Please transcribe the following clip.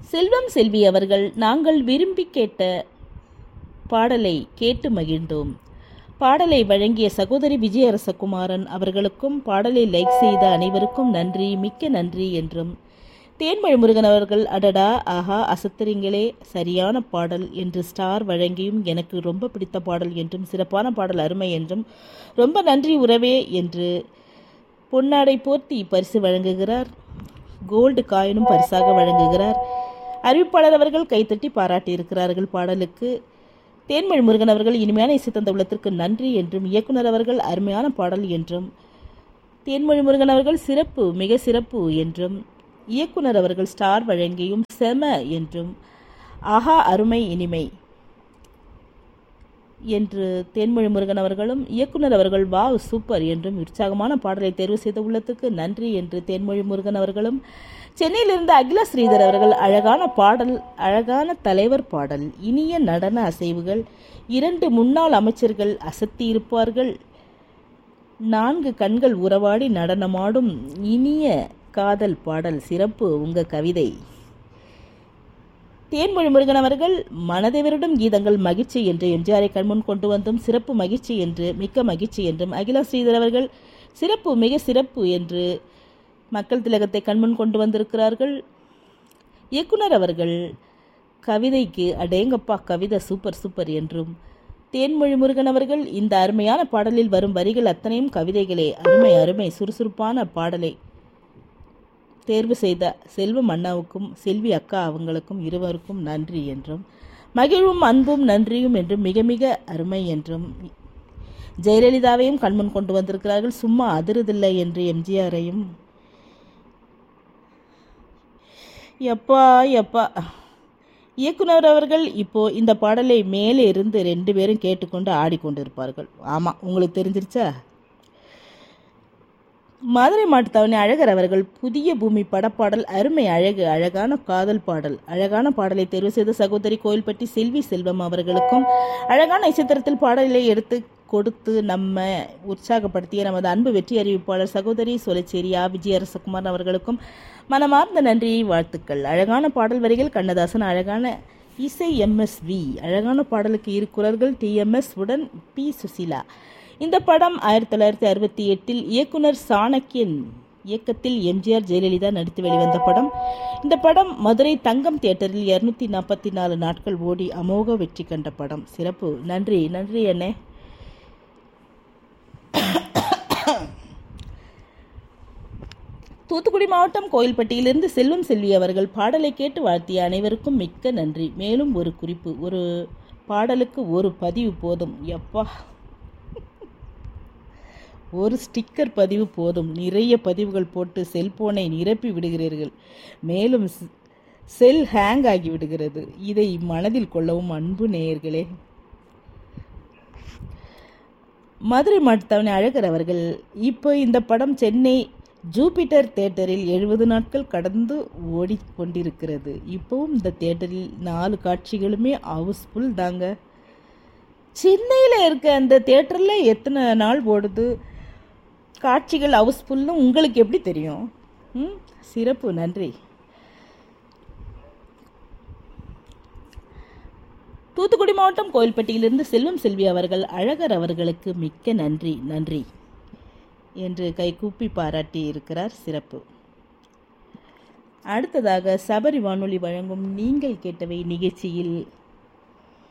செல்வம் செல்வி அவர்கள் நாங்கள் விரும்பி கேட்ட பாடலை கேட்டு மகிழ்ந்தோம் பாடலை வழங்கிய சகோதரி விஜயரசகுமாரன் அவர்களுக்கும் பாடலை லைக் செய்த அனைவருக்கும் நன்றி மிக்க நன்றி என்றும் தேன்மொழி முருகன் அவர்கள் அடடா ஆஹா அசத்துறீங்களே சரியான பாடல் என்று ஸ்டார் வழங்கியும் எனக்கு ரொம்ப பிடித்த பாடல் என்றும் சிறப்பான பாடல் அருமை என்றும் ரொம்ப நன்றி உறவே என்று பொன்னாடை போர்த்தி பரிசு வழங்குகிறார் கோல்டு காயினும் பரிசாக வழங்குகிறார் அறிவிப்பாளர் அவர்கள் கைத்தட்டி பாராட்டியிருக்கிறார்கள் பாடலுக்கு தேன்மொழி முருகன் அவர்கள் இனிமையான இசை தந்த உள்ளத்திற்கு நன்றி என்றும் இயக்குனர் அவர்கள் அருமையான பாடல் என்றும் தேன்மொழி முருகன் அவர்கள் சிறப்பு மிக சிறப்பு என்றும் இயக்குனர் அவர்கள் ஸ்டார் வழங்கியும் செம என்றும் ஆஹா அருமை இனிமை என்று தேன்மொழி முருகன் அவர்களும் இயக்குனர் அவர்கள் வாவ் சூப்பர் என்றும் உற்சாகமான பாடலை தேர்வு செய்த உள்ளத்துக்கு நன்றி என்று தேன்மொழி முருகன் அவர்களும் சென்னையிலிருந்து அகிலா ஸ்ரீதர் அவர்கள் அழகான பாடல் அழகான தலைவர் பாடல் இனிய நடன அசைவுகள் இரண்டு முன்னாள் அமைச்சர்கள் அசத்தி இருப்பார்கள் நான்கு கண்கள் உறவாடி நடனமாடும் இனிய காதல் பாடல் சிறப்பு உங்க கவிதை தேன்மொழி முருகன் அவர்கள் மனதை வருடம் கீதங்கள் மகிழ்ச்சி என்று எம்ஜிஆரை கண்முன் கொண்டு வந்தும் சிறப்பு மகிழ்ச்சி என்று மிக்க மகிழ்ச்சி என்றும் அகிலா ஸ்ரீதர் அவர்கள் சிறப்பு மிக சிறப்பு என்று மக்கள் திலகத்தை கண்முன் கொண்டு வந்திருக்கிறார்கள் இயக்குனர் அவர்கள் கவிதைக்கு அடேங்கப்பா கவிதை சூப்பர் சூப்பர் என்றும் தேன்மொழி முருகன் அவர்கள் இந்த அருமையான பாடலில் வரும் வரிகள் அத்தனையும் கவிதைகளே அருமை அருமை சுறுசுறுப்பான பாடலை தேர்வு செய்த செல்வம் அண்ணாவுக்கும் செல்வி அக்கா அவங்களுக்கும் இருவருக்கும் நன்றி என்றும் மகிழ்வும் அன்பும் நன்றியும் என்றும் மிக மிக அருமை என்றும் ஜெயலலிதாவையும் கண்முன் கொண்டு வந்திருக்கிறார்கள் சும்மா அதிருதில்லை என்று எம்ஜிஆரையும் எப்பா எப்பா இயக்குனர் அவர்கள் இப்போ இந்த பாடலை மேலே இருந்து ரெண்டு பேரும் கேட்டுக்கொண்டு ஆடிக்கொண்டிருப்பார்கள் ஆமாம் உங்களுக்கு தெரிஞ்சிருச்சா மதுரை மாட்டுத்தாவணி அழகர் அவர்கள் புதிய பூமி படப்பாடல் அருமை அழகு அழகான காதல் பாடல் அழகான பாடலை தேர்வு செய்த சகோதரி கோயில்பட்டி செல்வி செல்வம் அவர்களுக்கும் அழகான இசைத்தரத்தில் பாடலை எடுத்து கொடுத்து நம்ம உற்சாகப்படுத்திய நமது அன்பு வெற்றி அறிவிப்பாளர் சகோதரி சொலச்சேரி ஆ விஜயரசகுமார் அவர்களுக்கும் மனமார்ந்த நன்றியை வாழ்த்துக்கள் அழகான பாடல் வரிகள் கண்ணதாசன் அழகான இசை எம்எஸ்வி அழகான பாடலுக்கு இரு குரல்கள் டிஎம்எஸ் உடன் பி சுசிலா இந்த படம் ஆயிரத்தி தொள்ளாயிரத்தி அறுபத்தி எட்டில் இயக்குனர் சாணக்கியன் இயக்கத்தில் எம்ஜிஆர் ஜெயலலிதா நடித்து வெளிவந்த படம் இந்த படம் மதுரை தங்கம் தியேட்டரில் இருநூத்தி நாற்பத்தி நாலு நாட்கள் ஓடி அமோக வெற்றி கண்ட படம் சிறப்பு நன்றி நன்றி அண்ணே தூத்துக்குடி மாவட்டம் கோயில்பட்டியிலிருந்து செல்வம் செல்வி அவர்கள் பாடலை கேட்டு வாழ்த்திய அனைவருக்கும் மிக்க நன்றி மேலும் ஒரு குறிப்பு ஒரு பாடலுக்கு ஒரு பதிவு போதும் எப்பா ஒரு ஸ்டிக்கர் பதிவு போதும் நிறைய பதிவுகள் போட்டு செல்போனை நிரப்பி விடுகிறீர்கள் மேலும் செல் ஹேங் ஆகி விடுகிறது இதை மனதில் கொள்ளவும் அன்பு நேயர்களே மதுரை மாட்டுத்தாவணி அழகர் அவர்கள் இப்போ இந்த படம் சென்னை ஜூபிட்டர் தேட்டரில் எழுபது நாட்கள் கடந்து ஓடிக்கொண்டிருக்கிறது இப்போவும் இந்த தேட்டரில் நாலு காட்சிகளுமே ஹவுஸ்ஃபுல் தாங்க சென்னையில் இருக்க அந்த தேட்டரில் எத்தனை நாள் ஓடுது காட்சிகள் ஹவுஸ்ஃபுல்னு உங்களுக்கு எப்படி தெரியும் ம் சிறப்பு நன்றி தூத்துக்குடி மாவட்டம் கோயில்பட்டியிலிருந்து செல்வம் செல்வி அவர்கள் அழகர் அவர்களுக்கு மிக்க நன்றி நன்றி என்று கைகூப்பி பாராட்டி இருக்கிறார் சிறப்பு அடுத்ததாக சபரி வானொலி வழங்கும் நீங்கள் கேட்டவை நிகழ்ச்சியில்